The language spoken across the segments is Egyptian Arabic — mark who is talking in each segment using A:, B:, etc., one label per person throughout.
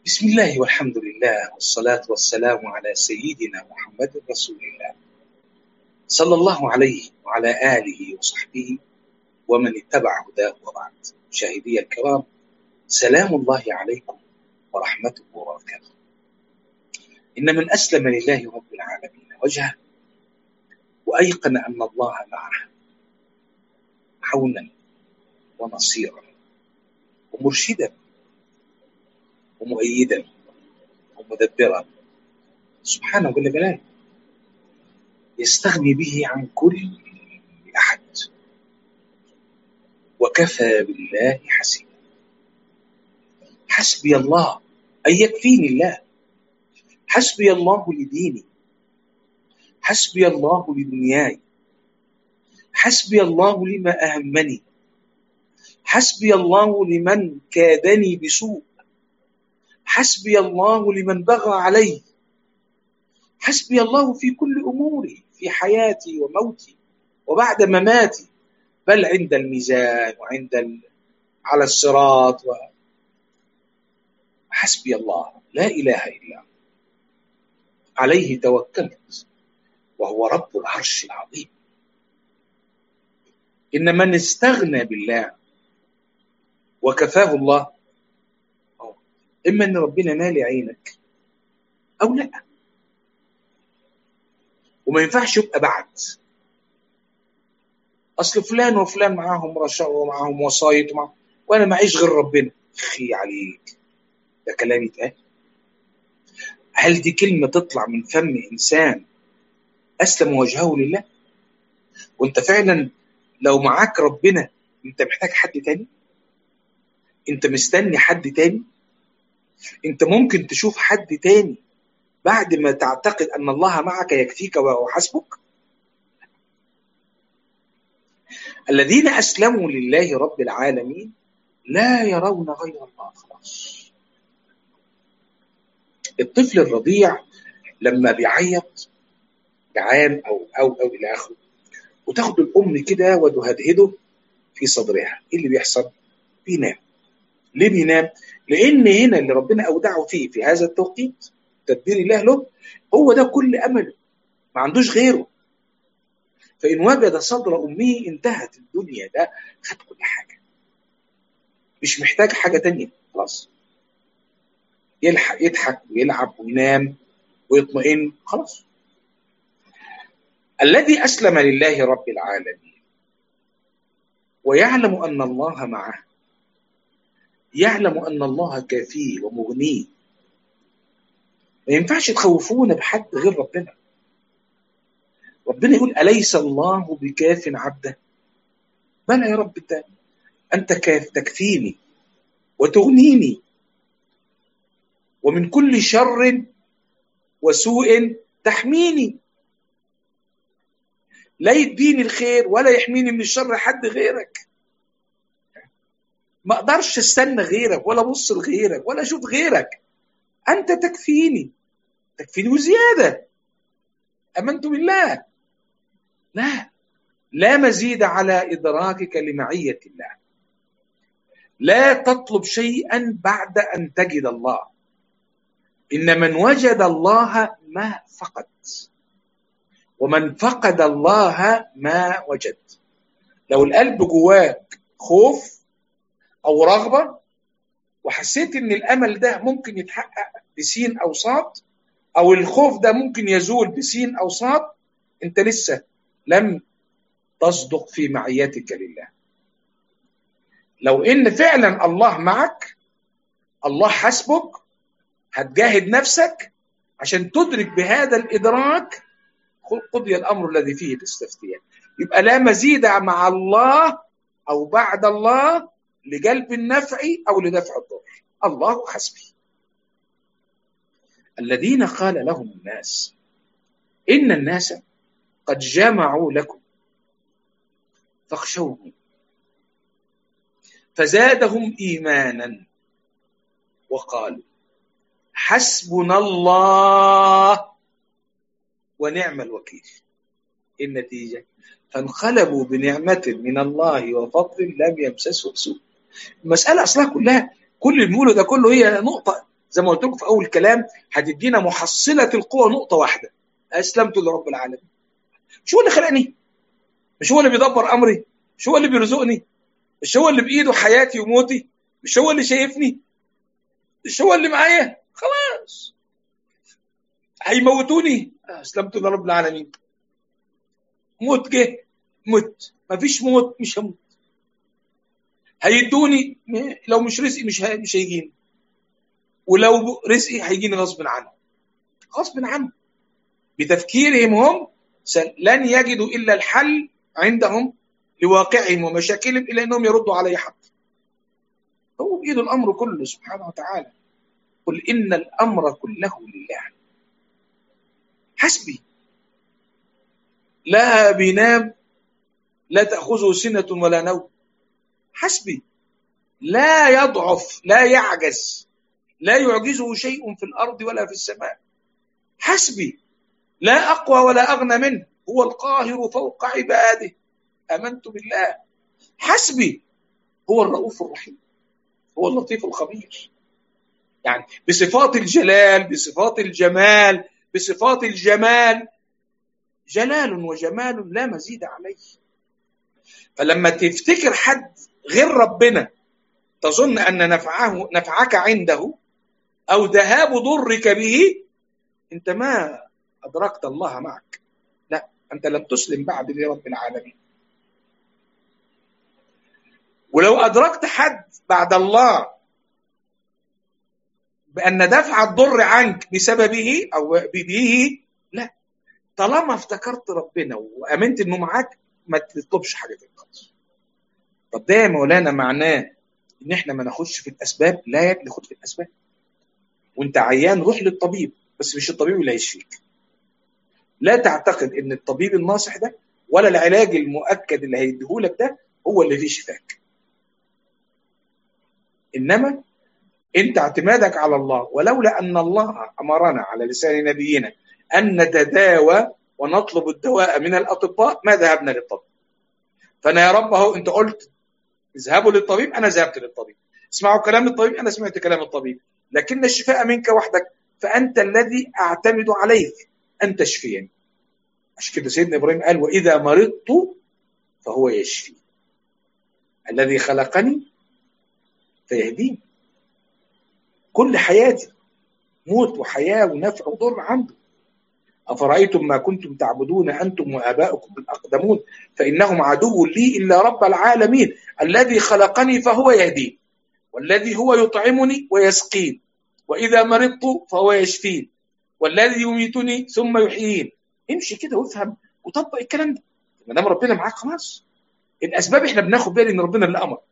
A: بسم الله والحمد لله والصلاة والسلام على سيدنا محمد رسول الله صلى الله عليه وعلى آله وصحبه ومن اتبع هداه وبعد مشاهدي الكرام سلام الله عليكم ورحمته وبركاته إن من أسلم لله رب العالمين وجهه وأيقن أن الله معه عونا ونصيرا ومرشدا ومؤيدا ومدبرا سبحانه جل جلاله يستغني به عن كل احد وكفى بالله حسيبا حسبي الله اي يكفيني الله حسبي الله لديني حسبي الله لدنياي حسبي الله لما اهمني حسبي الله لمن كادني بسوء حسبي الله لمن بغى علي حسبي الله في كل اموري في حياتي وموتي وبعد مماتي بل عند الميزان وعند ال... على الصراط و... حسبي الله لا اله الا هو عليه توكلت وهو رب العرش العظيم ان من استغنى بالله وكفاه الله اما ان ربنا مالي عينك او لا وما ينفعش يبقى بعد اصل فلان وفلان معاهم رشاء ومعاهم وصايت ومع... وانا معيش غير ربنا اخي عليك ده كلام يتقال هل دي كلمة تطلع من فم إنسان أسلم وجهه لله وأنت فعلا لو معاك ربنا أنت محتاج حد تاني أنت مستني حد تاني أنت ممكن تشوف حد تاني بعد ما تعتقد أن الله معك يكفيك وحسبك الذين أسلموا لله رب العالمين لا يرون غير الله خلاص الطفل الرضيع لما بيعيط جعان أو أو أو إلى آخره وتاخد الأم كده وتهدهده في صدرها إيه اللي بيحصل؟ بينام ليه بينام؟ لأن هنا اللي ربنا أودعه فيه في هذا التوقيت تدبير الله له هو ده كل أمله ما عندوش غيره فإن وجد صدر أمه انتهت الدنيا ده خد كل حاجة مش محتاج حاجة تانية خلاص يلحق يضحك ويلعب وينام ويطمئن خلاص الذي أسلم لله رب العالمين ويعلم أن الله معه يعلم أن الله كافيه ومغنيه ما ينفعش تخوفونا بحد غير ربنا ربنا يقول أليس الله بكاف عبده بلى يا رب انت أنت كاف تكفيني وتغنيني ومن كل شر وسوء تحميني لا يديني الخير ولا يحميني من الشر حد غيرك ما اقدرش استنى غيرك ولا ابص لغيرك ولا اشوف غيرك انت تكفيني تكفيني وزياده امنت بالله لا لا مزيد على ادراكك لمعيه الله لا تطلب شيئا بعد ان تجد الله ان من وجد الله ما فقد ومن فقد الله ما وجد لو القلب جواك خوف او رغبه وحسيت ان الامل ده ممكن يتحقق بسين او صاد او الخوف ده ممكن يزول بسين او صاد انت لسه لم تصدق في معيتك لله لو ان فعلا الله معك الله حسبك هتجاهد نفسك عشان تدرك بهذا الادراك قضي الامر الذي فيه الاستفتيان يبقى لا مزيد مع الله او بعد الله لجلب النفع او لدفع الضر الله حسبي الذين قال لهم الناس ان الناس قد جمعوا لكم فاخشوهم فزادهم ايمانا وقالوا حسبنا الله ونعم الوكيل النتيجه فانقلبوا بنعمه من الله وفضل لم يمسسهم سوء المساله اصلها كلها كل اللي بنقوله ده كله هي نقطه زي ما قلت لكم في اول كلام هتدينا محصله القوه نقطه واحده اسلمت لرب العالمين مش هو اللي خلقني مش هو اللي بيدبر امري مش هو اللي بيرزقني مش هو اللي بايده حياتي وموتي مش هو اللي شايفني مش هو اللي معايا خلاص هيموتوني اسلمت لرب العالمين موت جه مت مفيش موت مش هموت هيدوني لو مش رزقي مش مش هيجيني ولو رزقي هيجيني غصب عنه غصب عنه بتفكيرهم هم لن يجدوا الا الحل عندهم لواقعهم ومشاكلهم الا انهم يردوا علي حق هو بايده الامر كله سبحانه وتعالى قل ان الامر كله لله حسبي لا بينام لا تاخذه سنه ولا نوم حسبي لا يضعف لا يعجز لا يعجزه شيء في الارض ولا في السماء حسبي لا اقوى ولا اغنى منه هو القاهر فوق عباده امنت بالله حسبي هو الرؤوف الرحيم هو اللطيف الخبير يعني بصفات الجلال بصفات الجمال بصفات الجمال جلال وجمال لا مزيد عليه فلما تفتكر حد غير ربنا تظن ان نفعه نفعك عنده او ذهاب ضرك به انت ما ادركت الله معك لا انت لم تسلم بعد لرب العالمين ولو ادركت حد بعد الله بان دفع الضر عنك بسببه او به لا طالما افتكرت ربنا وامنت انه معاك ما تطلبش حاجه تانية خالص طب ده يا مولانا معناه ان احنا ما ناخدش في الاسباب لا يا ابني خد في الاسباب وانت عيان روح للطبيب بس مش الطبيب اللي هيشفيك لا تعتقد ان الطبيب الناصح ده ولا العلاج المؤكد اللي هيديهولك ده هو اللي فيه شفاك انما انت اعتمادك على الله ولولا ان الله امرنا على لسان نبينا ان نتداوى ونطلب الدواء من الاطباء ما ذهبنا للطبيب فانا يا رب اهو انت قلت اذهبوا للطبيب انا ذهبت للطبيب اسمعوا كلام الطبيب انا سمعت كلام الطبيب لكن الشفاء منك وحدك فانت الذي اعتمد عليك ان تشفيني عشان كده سيدنا ابراهيم قال واذا مرضت فهو يشفي الذي خلقني فيهديني كل حياتي موت وحياه ونفع وضر عنده أفرأيتم ما كنتم تعبدون أنتم وآباؤكم الأقدمون فإنهم عدو لي إلا رب العالمين الذي خلقني فهو يهدين والذي هو يطعمني ويسقين وإذا مرضت فهو يشفين والذي يميتني ثم يحيين امشي كده وافهم وطبق الكلام ده ما دام ربنا معاك خلاص الاسباب احنا بناخد بالي ان ربنا اللي امر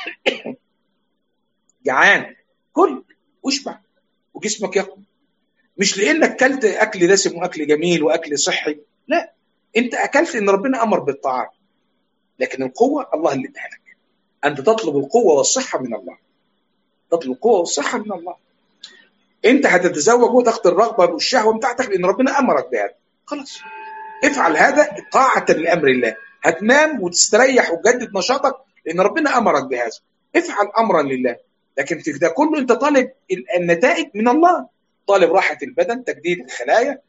A: جعان كل واشبع وجسمك يقوم مش لانك كلت اكل دسم واكل جميل واكل صحي لا انت اكلت ان ربنا امر بالطعام لكن القوه الله اللي اداها لك انت تطلب القوه والصحه من الله تطلب القوه والصحه من الله انت هتتزوج وتاخد الرغبه والشهوه بتاعتك لان ربنا امرك بهذا خلاص افعل هذا طاعه لامر الله هتنام وتستريح وتجدد نشاطك لان ربنا امرك بهذا افعل امرا لله لكن في ده كله انت طالب النتائج من الله طالب راحه البدن تجديد الخلايا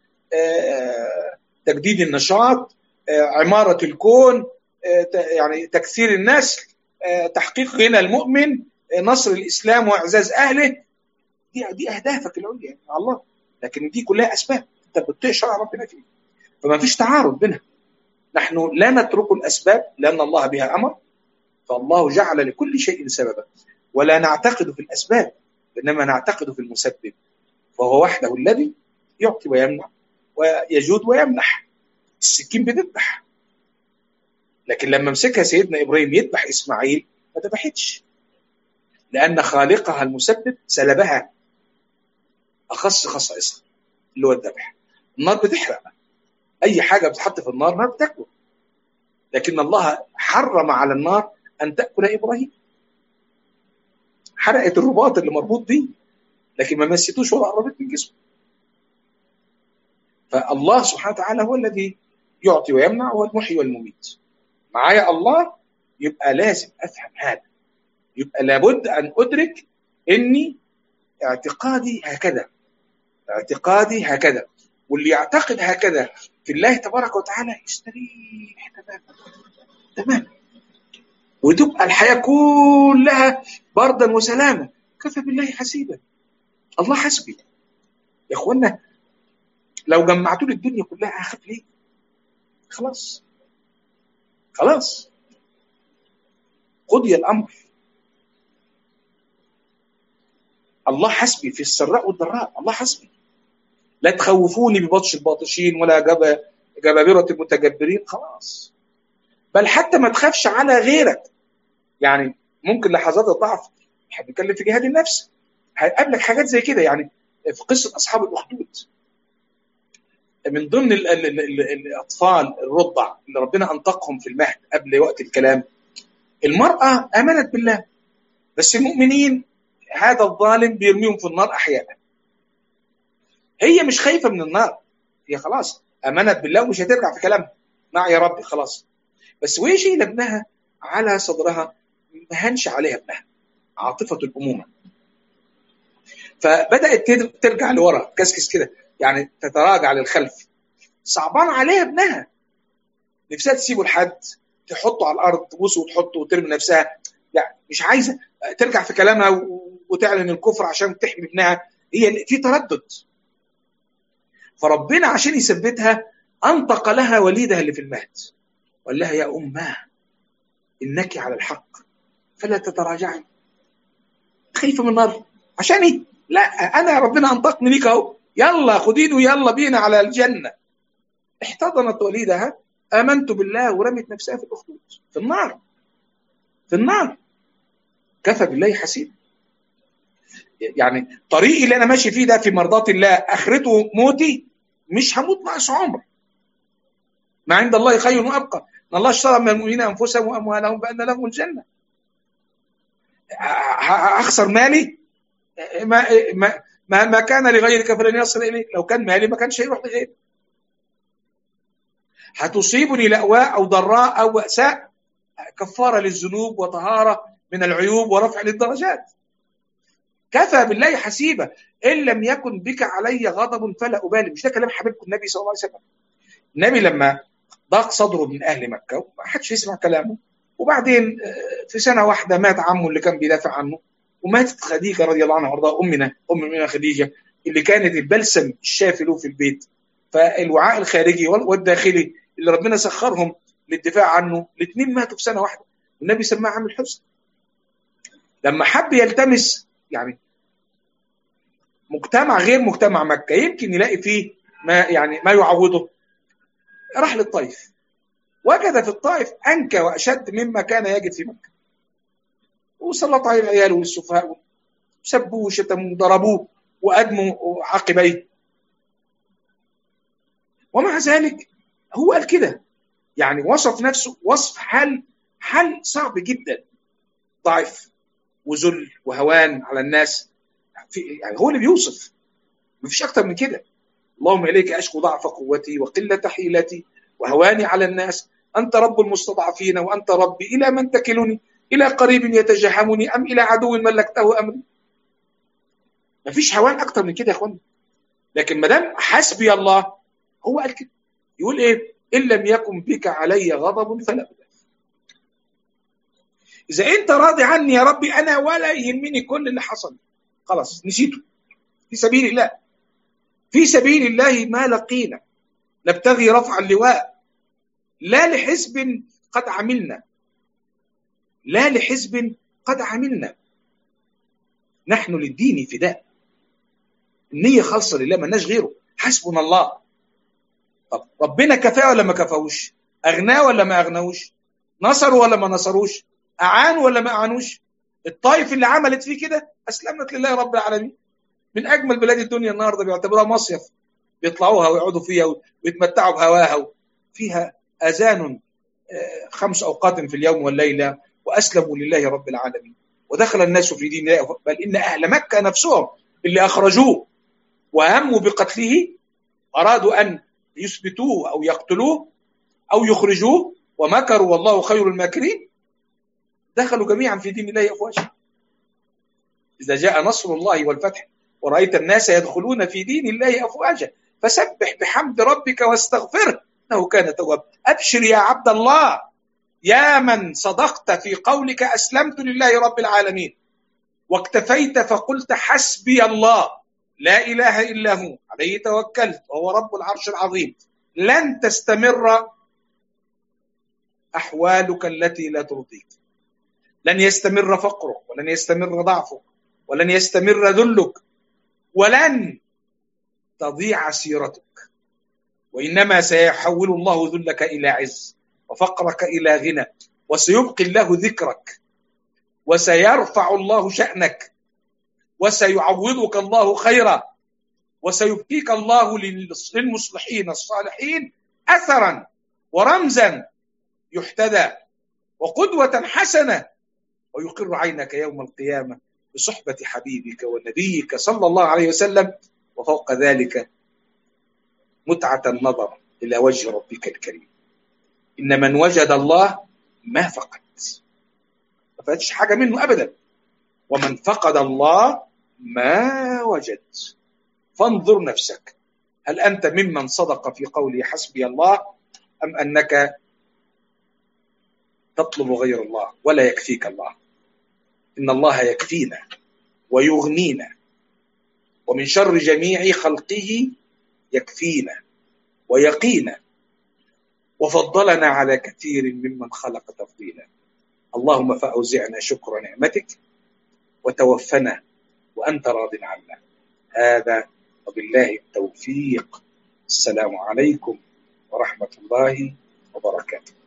A: تجديد النشاط عماره الكون يعني تكثير النسل تحقيق غنى المؤمن نصر الاسلام واعزاز اهله دي دي اهدافك العليا مع الله لكن دي كلها اسباب انت بتطيع شرع ربنا فيه فما فيش تعارض بينها نحن لا نترك الاسباب لان الله بها امر فالله جعل لكل شيء سببا ولا نعتقد في الاسباب انما نعتقد في المسبب وهو وحده الذي يعطي ويمنع ويجود ويمنح السكين بتذبح لكن لما مسكها سيدنا ابراهيم يذبح اسماعيل ما ذبحتش لان خالقها المسبب سلبها اخص خصائصها اللي هو الذبح النار بتحرق اي حاجه بتتحط في النار نار بتاكل لكن الله حرم على النار ان تاكل ابراهيم حرقت الرباط اللي مربوط بيه لكن ما مسيتوش ولا قربت من جسمه فالله سبحانه وتعالى هو الذي يعطي ويمنع هو المحيي والمميت معايا الله يبقى لازم افهم هذا يبقى لابد ان ادرك اني اعتقادي هكذا اعتقادي هكذا واللي يعتقد هكذا في الله تبارك وتعالى يستريح تماما تماما وتبقى الحياة كلها بردا وسلاما كفى بالله حسيبا الله حسبي يا اخوانا لو جمعتوا لي الدنيا كلها هخاف ليه؟ خلاص خلاص قضي الامر الله حسبي في السراء والضراء الله حسبي لا تخوفوني ببطش الباطشين ولا جب جبابرة المتجبرين خلاص بل حتى ما تخافش على غيرك يعني ممكن لحظات الضعف احنا بنتكلم في جهاد النفس هيقابلك حاجات زي كده يعني في قصه اصحاب الاخدود من ضمن ال ال ال ال الاطفال الرضع اللي ربنا انطقهم في المهد قبل وقت الكلام المراه امنت بالله بس المؤمنين هذا الظالم بيرميهم في النار احيانا هي مش خايفه من النار هي خلاص امنت بالله ومش هترجع في كلامها مع يا ربي خلاص بس وهي شايله ابنها على صدرها ما هنش عليها ابنها عاطفه الامومه فبدات ترجع لورا تكسكس كده يعني تتراجع للخلف صعبان عليها ابنها نفسها تسيبه لحد تحطه على الارض تبوسه وتحطه وترمي نفسها يعني مش عايزه ترجع في كلامها وتعلن الكفر عشان تحمي ابنها هي في تردد فربنا عشان يثبتها انطق لها وليدها اللي في المهد وقال لها يا اماه انك على الحق فلا تتراجعي خايفه من النار عشان ايه؟ لا انا ربنا انطقني ليك اهو يلا خديني ويلا بينا على الجنه احتضنت وليدها امنت بالله ورمت نفسها في الاخدود في النار في النار كفى بالله حسيب يعني طريقي اللي انا ماشي فيه ده في مرضات الله اخرته موتي مش هموت ناقص عمر ما عند الله خير وابقى ان الله اشترى من المؤمنين انفسهم واموالهم بان لهم الجنه اخسر مالي ما ما ما, ما كان لغيرك فلن يصل اليك لو كان مالي ما كانش هيروح لغيري هتصيبني لأواء أو ضراء أو بأساء كفارة للذنوب وطهارة من العيوب ورفع للدرجات كفى بالله حسيبا إن لم يكن بك علي غضب فلا أبالي مش ده كلام حبيبكم النبي صلى الله عليه وسلم النبي لما ضاق صدره من أهل مكة وما حدش يسمع كلامه وبعدين في سنة واحدة مات عمه اللي كان بيدافع عنه وماتت خديجة رضي الله عنها وارضاها أمنا أم المؤمنين خديجة اللي كانت البلسم الشافي له في البيت فالوعاء الخارجي والداخلي اللي ربنا سخرهم للدفاع عنه الاثنين ماتوا في سنة واحدة والنبي سماه عام الحزن لما حب يلتمس يعني مجتمع غير مجتمع مكة يمكن يلاقي فيه ما يعني ما يعوضه راح للطائف وجد في الطائف أنكى وأشد مما كان يجد في مكة وسلط عليه العيال والسفهاء سبوه وشتموه وضربوه وأدموا عقبيه ومع ذلك هو قال كده يعني وصف نفسه وصف حال حال صعب جدا ضعف وذل وهوان على الناس في يعني هو اللي بيوصف مفيش اكتر من كده اللهم اليك اشكو ضعف قوتي وقله حيلتي وهواني على الناس انت رب المستضعفين وانت ربي الى من تكلني الى قريب يتجهمني ام الى عدو ملكته امري مفيش هوان اكتر من كده يا اخوانا لكن ما دام حسبي الله هو قال كده يقول ايه ان لم يكن بك علي غضب فلا أبالي اذا انت راضي عني يا ربي انا ولا يهمني كل اللي حصل خلاص نسيته في سبيل الله في سبيل الله ما لقينا نبتغي رفع اللواء لا لحزب قد عملنا لا لحزب قد عملنا نحن للدين فداء النية خالصة لله ما لناش غيره حسبنا الله طب ربنا كفاه ولا ما كفاهوش أغناه ولا ما أغناهوش نصروا ولا ما نصروش أعانوا ولا ما أعانوش الطائف اللي عملت فيه كده أسلمت لله رب العالمين من أجمل بلاد الدنيا النهاردة بيعتبروها مصيف بيطلعوها ويقعدوا فيها ويتمتعوا بهواها فيها أذان خمس أوقات في اليوم والليلة وأسلموا لله رب العالمين ودخل الناس في دين الله بل إن أهل مكة نفسهم اللي أخرجوه وهموا بقتله أرادوا أن يثبتوه أو يقتلوه أو يخرجوه ومكروا والله خير الماكرين دخلوا جميعا في دين الله أفواجا إذا جاء نصر الله والفتح ورأيت الناس يدخلون في دين الله أفواجا فسبح بحمد ربك واستغفره إنه كان توابا أبشر يا عبد الله يا من صدقت في قولك أسلمت لله رب العالمين واكتفيت فقلت حسبي الله لا إله إلا هو عليه توكلت وهو رب العرش العظيم لن تستمر أحوالك التي لا ترضيك لن يستمر فقرك ولن يستمر ضعفك ولن يستمر ذلك ولن تضيع سيرتك وإنما سيحول الله ذلك إلى عز وفقرك إلى غنى وسيبقي الله ذكرك وسيرفع الله شأنك وسيعوضك الله خيرا وسيبقيك الله للمصلحين الصالحين أثرا ورمزا يحتذى وقدوة حسنة ويقر عينك يوم القيامة بصحبة حبيبك ونبيك صلى الله عليه وسلم وفوق ذلك متعة النظر إلى وجه ربك الكريم إن من وجد الله ما فقد ما فاتش حاجة منه أبدا ومن فقد الله ما وجد فانظر نفسك هل أنت ممن صدق في قوله حسبي الله أم أنك تطلب غير الله ولا يكفيك الله إن الله يكفينا ويغنينا ومن شر جميع خلقه يكفينا ويقينا وفضلنا على كثير ممن خلق تفضيلا اللهم فأوزعنا شكر نعمتك وتوفنا وأنت راض عنا هذا وبالله التوفيق السلام عليكم ورحمة الله وبركاته